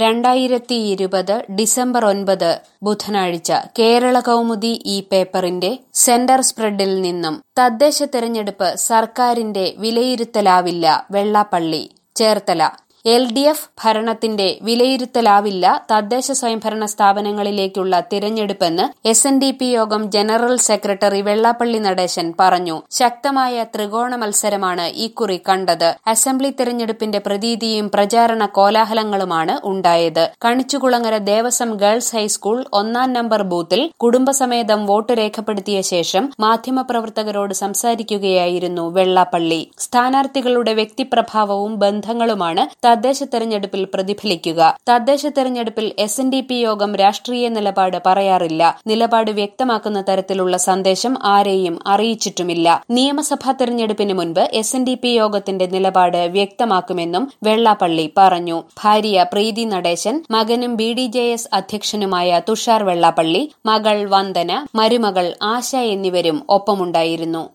രണ്ടായിരത്തി ഇരുപത് ഡിസംബർ ഒൻപത് ബുധനാഴ്ച കേരള കൗമുദി ഈ പേപ്പറിന്റെ സെന്റർ സ്പ്രെഡിൽ നിന്നും തദ്ദേശ തെരഞ്ഞെടുപ്പ് സർക്കാരിന്റെ വിലയിരുത്തലാവില്ല Vellappally Cherthala L D F ഭരണത്തിന്റെ വിലയിരുത്തലാവില്ല തദ്ദേശ സ്വയംഭരണ സ്ഥാപനങ്ങളിലേക്കുള്ള തിരഞ്ഞെടുപ്പെന്ന് എസ് എൻ ഡി പി യോഗം ജനറൽ സെക്രട്ടറി വെള്ളാപ്പള്ളി നടേശൻ പറഞ്ഞു ശക്തമായ ത്രികോണ മത്സരമാണ് ഇക്കുറി കണ്ടത് അസംബ്ലി തിരഞ്ഞെടുപ്പിന്റെ പ്രതീതിയും പ്രചാരണ കോലാഹലങ്ങളുമാണ് ഉണ്ടായത് കണിച്ചുകുളങ്ങര ദേവസ്വം ഗേൾസ് ഹൈസ്കൂൾ ഒന്നാം നമ്പർ ബൂത്തിൽ കുടുംബസമേതം വോട്ട് രേഖപ്പെടുത്തിയ ശേഷം മാധ്യമപ്രവർത്തകരോട് സംസാരിക്കുകയായിരുന്നു വെള്ളാപ്പള്ളി സ്ഥാനാർത്ഥികളുടെ വ്യക്തിപ്രഭാവവും ബന്ധങ്ങളുമാണ് തദ്ദേശ തെരഞ്ഞെടുപ്പിൽ പ്രതിഫലിക്കുക തദ്ദേശ തെരഞ്ഞെടുപ്പിൽ എസ് എൻ ഡി പി യോഗം രാഷ്ട്രീയ നിലപാട് പറയാറില്ല നിലപാട് വ്യക്തമാക്കുന്ന തരത്തിലുള്ള സന്ദേശം ആരെയും അറിയിച്ചിട്ടുമില്ല നിയമസഭാ തെരഞ്ഞെടുപ്പിന് മുൻപ് എസ് എൻ ഡി പി യോഗത്തിന്റെ നിലപാട് വ്യക്തമാക്കുമെന്നും വെള്ളാപ്പള്ളി പറഞ്ഞു ഭാര്യ പ്രീതി നടേശൻ മകനും ബി ഡി ജെ എസ് അധ്യക്ഷനുമായ തുഷാർ വെള്ളാപ്പള്ളി മകൾ വന്ദന മരുമകൾ ആശ എന്നിവരും ഒപ്പമുണ്ടായിരുന്നു